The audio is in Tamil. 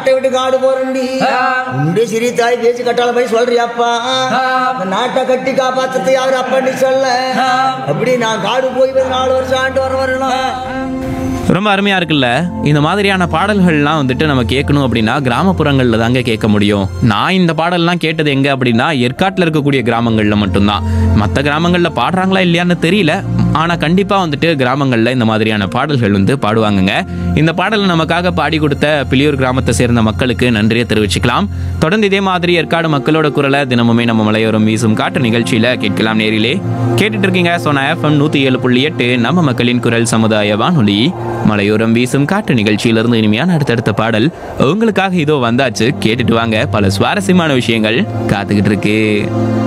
நாட்டை விட்டு காடு போறண்டி உண்டு சிறி தாய் பேச்சு கட்டால போய் சொல்றியாப்பா இந்த நாட்டை கட்டி காப்பாத்துறது யாரு அப்பன்னு சொல்ல அப்படி நான் காடு போய் ஒரு நாலு வருஷம் ஆண்டு வர வரணும் ரொம்ப அருமையா இருக்குல்ல இந்த மாதிரியான பாடல்கள்லாம் வந்துட்டு நம்ம கேட்கணும் அப்படின்னா கிராமப்புறங்கள்ல தாங்க கேட்க முடியும் நான் இந்த பாடல்லாம் கேட்டது எங்க அப்படின்னா ஏற்காட்டில் இருக்கக்கூடிய கிராமங்கள்ல மட்டும்தான் மற்ற கிராமங்கள்ல பாடுறாங்களா இல்லையான்னு தெரியல ஆனா கண்டிப்பா வந்துட்டு கிராமங்கள்ல இந்த மாதிரியான பாடல்கள் வந்து பாடுவாங்கங்க இந்த பாடலை நமக்காக பாடி கொடுத்த பிளியூர் கிராமத்தை சேர்ந்த மக்களுக்கு நன்றியை தெரிவிச்சுக்கலாம் தொடர்ந்து இதே மாதிரி ஏற்காடு மக்களோட குரலை தினமுமே நம்ம மலையோரம் வீசும் காட்டு நிகழ்ச்சியில கேட்கலாம் நேரிலே கேட்டுட்டு இருக்கீங்க சோனா எஃப்எம் நூத்தி ஏழு புள்ளி எட்டு நம்ம மக்களின் குரல் சமுதாய வானொலி மலையோரம் வீசும் காட்டு நிகழ்ச்சியிலிருந்து இனிமையான அடுத்தடுத்த பாடல் உங்களுக்காக இதோ வந்தாச்சு கேட்டுட்டு வாங்க பல சுவாரஸ்யமான விஷயங்கள் காத்துக்கிட்டு இருக்கு